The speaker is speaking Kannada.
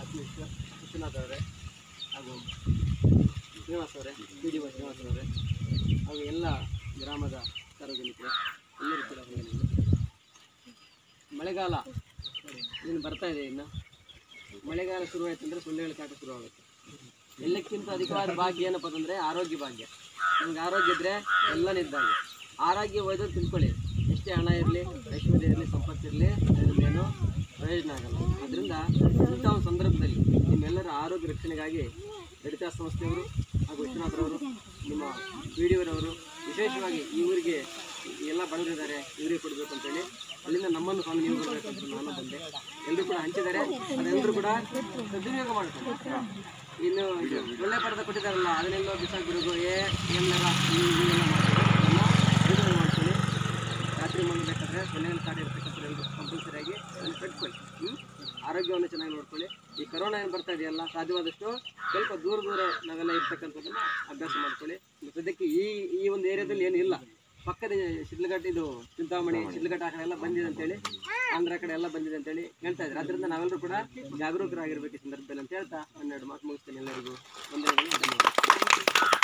ಮಿನಿಸ್ಟರ್ ವಿಶ್ವನಾಥ್ ಅವರೇ ಹಾಗೂ ಶ್ರೀನಿವಾಸ್ ಅವರೇ ಪಿ ಡಿ ಒ ಶ್ರೀನಿವಾಸ್ ಅವರೇ ಹಾಗೂ ಎಲ್ಲ ಗ್ರಾಮದ ಸಾರ್ವಜನಿಕರು ಎಲ್ಲರೂ ಕೂಡ ವಂದನೆಗಳು. ಮಳೆಗಾಲ ಇನ್ನು ಬರ್ತಾ ಇದೆ ಇನ್ನು ಮಳೆಗಾಲ ಶುರುವಾಯ್ತು ಅಂದರೆ ಸೊಳ್ಳೆಗಳ ಕಾಟ ಶುರುವಾಗುತ್ತೆ ಎಲ್ಲಕ್ಕಿಂತ ಅಧಿಕವಾದ ಭಾಗ್ಯ ಏನಪ್ಪ ಅಂತಂದರೆ ಆರೋಗ್ಯ ಭಾಗ್ಯ ನಮ್ಗೆ ಆರೋಗ್ಯ ಇದ್ದರೆ ಎಲ್ಲ ನಿದ್ದಾಗ ಆರೋಗ್ಯ ವೈದ್ಯರು ತಿಳ್ಕೊಳ್ಳಿ ಎಷ್ಟೇ ಹಣ ಇರಲಿ ಐಶ್ವರ್ಯ ಇರಲಿ ಸಂಪತ್ತಿರಲಿ ಅದರಿಂದ ಏನು ಪ್ರಯೋಜನ ಆಗಲ್ಲ ಅದರಿಂದ ಇಂಥ ಒಂದು ಸಂದರ್ಭದಲ್ಲಿ ನಿಮ್ಮೆಲ್ಲರ ಆರೋಗ್ಯ ರಕ್ಷಣೆಗಾಗಿ ದಲಿತ ಸಂಸ್ಥೆಯವರು ಹಾಗೂ ವಿಶ್ವನಾಥರವರು ನಿಮ್ಮ ಬಿ ಡಿ ಅವರವರು ವಿಶೇಷವಾಗಿ ಈ ಊರಿಗೆ ಎಲ್ಲ ಬಂದಿದ್ದಾರೆ ಇವರಿಗೆ ಕೊಡಬೇಕು ಅಂತೇಳಿ ಅಲ್ಲಿಂದ ನಮ್ಮನ್ನು ಸ್ವಾಮಿ ನೀವು ಕೊಡಬೇಕು ಅಂತ ನಾನು ಬಂದೆ ಎಲ್ಲರೂ ಕೂಡ ಹಂಚಿದ್ದಾರೆ ಅದೆಲ್ಲರೂ ಕೂಡ ಸದ್ವಿನಿಯೋಗ ಮಾಡ್ತಾರೆ ಇನ್ನು ಇದು ಒಳ್ಳೆ ಪಡೆದ ಕೊಟ್ಟಿದ್ದಾರಲ್ಲ ಅದನ್ನೆಲ್ಲ ಬಿಸಾಕ್ಬಿಡೋದು ಏ ಏನೆಲ್ಲ ಹೀಗೆಲ್ಲ ಮಾಡ್ತಾರೆ ಎಲ್ಲ ಬಿಡುಗಡೆ ಮಾಡ್ಕೊಳ್ಳಿ ರಾತ್ರಿ ಮಲಗಬೇಕಾದ್ರೆ ಸೊಳ್ಳೆಗಳ ಕಾಟ ಇರ್ತಕ್ಕಂಥ ಎಲ್ಲರೂ ಕಂಪಲ್ಸರಿಯಾಗಿ ಅದನ್ನು ಕಟ್ಕೊಳ್ಳಿ ಹ್ಞೂ ಆರೋಗ್ಯವನ್ನು ಚೆನ್ನಾಗಿ ನೋಡ್ಕೊಳ್ಳಿ ಈ ಕರೋನಾ ಏನು ಬರ್ತಾ ಇದೆಯಲ್ಲ ಸಾಧ್ಯವಾದಷ್ಟು ಸ್ವಲ್ಪ ದೂರ ದೂರ ನಾವೆಲ್ಲ ಇರ್ತಕ್ಕಂಥದ್ದನ್ನು ಅಭ್ಯಾಸ ಮಾಡ್ಕೊಳ್ಳಿ ಈಗ ಸದ್ಯಕ್ಕೆ ಈ ಈ ಒಂದು ಏರಿಯಾದಲ್ಲಿ ಏನು ಇಲ್ಲ ಪಕ್ಕದ ಶಿಡ್ಲಘಟ್ಟ ಇದು ಚಿಂತಾಮಣಿ ಶಿಡ್ಲಘಟ್ಟ ಆ ಕಡೆ ಎಲ್ಲ ಬಂದಿದೆ ಅಂತೇಳಿ ಆಂಧ್ರ ಕಡೆ ಎಲ್ಲ ಬಂದಿದೆ ಅಂತೇಳಿ ಹೇಳ್ತಾ ಇದ್ದಾರೆ ಅದರಿಂದ ನಾವೆಲ್ಲರೂ ಕೂಡ ಜಾಗರೂಕರಾಗಿರ್ಬೇಕು ಈ ಸಂದರ್ಭದಲ್ಲಿ ಅಂತ ಹೇಳ್ತಾ ಹನ್ನೆರಡು ಮಾತು ಮುಗಿಸ್ತೇನೆ ಎಲ್ಲರಿಗೂ ವಂದನೆಗಳು ಧನ್ಯವಾದ